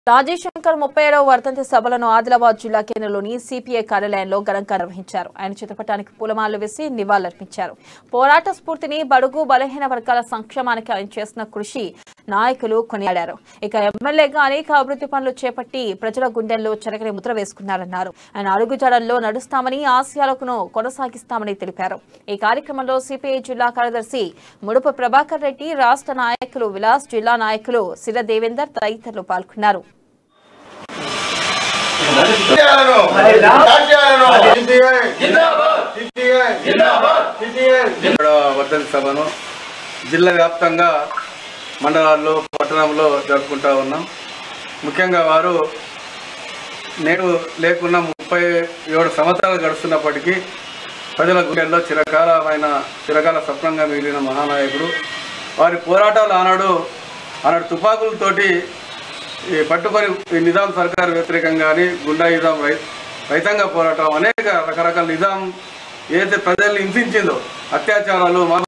రాజేశంకర్ ముప్పై ఏడవ వర్ధంతి సభలను ఆదిలాబాద్ జిల్లా కేంద్రంలోని సిపిఐ కార్యాలయంలో ఘనంగా నిర్వహించారు ఆయన చిత్రపటానికి పూలమాలలు వేసి నివాళులర్పించారు పోరాట స్ఫూర్తిని బడుగు బలహీన వర్గాల సంక్షేమానికి ఆయన చేసిన కృషి నాయకులు కొనియాడారు ఇక ఎమ్మెల్యేగా అనేక అభివృద్ధి పనులు చేపట్టి ప్రజల గుండెల్లో చెరగని ముద్ర వేసుకున్నారన్నారు ఆయన అడుగుజాడల్లో నడుస్తామని ఆశయాలకు కొనసాగిస్తామని తెలిపారు ఈ కార్యక్రమంలో సిపిఐ జిల్లా కార్యదర్శి ముడుపు ప్రభాకర్ రెడ్డి రాష్ట్ర నాయకులు విలాస్ జిల్లా నాయకులు సిర దేవేందర్ తదితరులు పాల్గొన్నారు రాజ్యాలను రాజ్యాలను ఏడవ వర్ధంతి సభను జిల్లా వ్యాప్తంగా మండలాల్లో పట్టణంలో జరుపుకుంటా ఉన్నాం ముఖ్యంగా వారు నేడు లేకున్నా ముప్పై ఏడు సంవత్సరాలు గడుస్తున్నప్పటికీ ప్రజల గుండెల్లో చిరకాలమైన చిరకాల స్వప్నంగా మిగిలిన మహానాయకుడు వారి పోరాటాలు ఆనాడు ఆనాడు తుపాకులతోటి ఈ పట్టుకొని ఈ నిజాం సర్కార్ వ్యతిరేకంగా కానీ గుండా నిజాం రై రైతాంగ పోరాటం అనేక రకరకాల నిజాం ఏదైతే ప్రజల్ని హింసించిందో అత్యాచారాలు మా